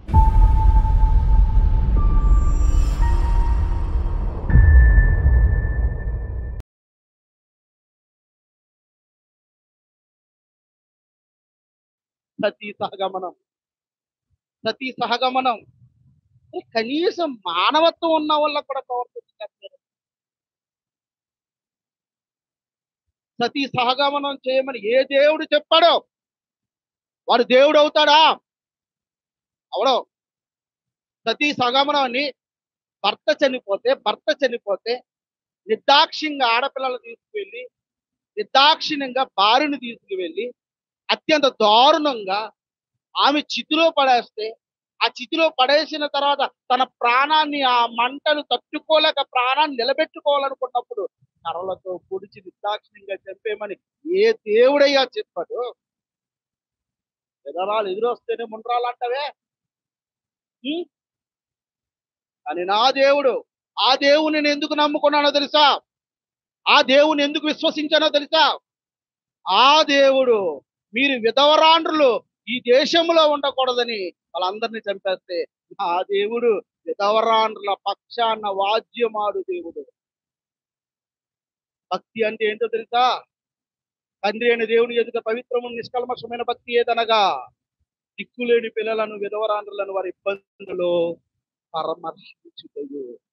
సతీ సహగమనం సతీ సహగమనం ఏ కనీసం మానవత్వం ఉన్న వాళ్ళకు కూడా ప్రవర్తించలేదు సతీ సహగమనం చేయమని ఏ దేవుడు చెప్పాడో వాడు దేవుడు అవుతాడా అవడో సతీ సహగమనాన్ని భర్త చనిపోతే భర్త చనిపోతే నిర్దాక్షిణ్యంగా ఆడపిల్లలు తీసుకువెళ్ళి నిర్దాక్షిణ్యంగా భార్యను తీసుకువెళ్ళి అత్యంత దారుణంగా ఆమె చితిలో పడేస్తే ఆ చితిలో పడేసిన తర్వాత తన ప్రాణాన్ని ఆ మంటలు తట్టుకోలేక ప్రాణాన్ని నిలబెట్టుకోవాలనుకున్నప్పుడు కర్రలతో పొడిచి నిర్దాక్షిణ్యంగా చంపేమని ఏ దేవుడయ్యా చెప్పాడు ఎదరాలు ఎదురొస్తేనే ముండ్రాలంటవే ఉం? అని నా దేవుడు ఆ దేవుని నేను ఎందుకు నమ్ముకున్నానో తెలుసా ఆ దేవుని ఎందుకు విశ్వసించానో తెలుసా ఆ దేవుడు మీరు విధవరాండ్రులు ఈ దేశంలో ఉండకూడదని వాళ్ళందరినీ చంపేస్తే ఆ దేవుడు విధవరాండ్రుల పక్షాన వాద్యమాడు దేవుడు భక్తి అంటే ఏంటో తెలుసా తండ్రి అయిన దేవుని ఎదుట పవిత్రము నిష్కల్మషమైన భక్తి ఏదనగా దిక్కులేని పిల్లలను విధవరాండ్రులను వారి ఇబ్బందులు పరామర్శించుటయు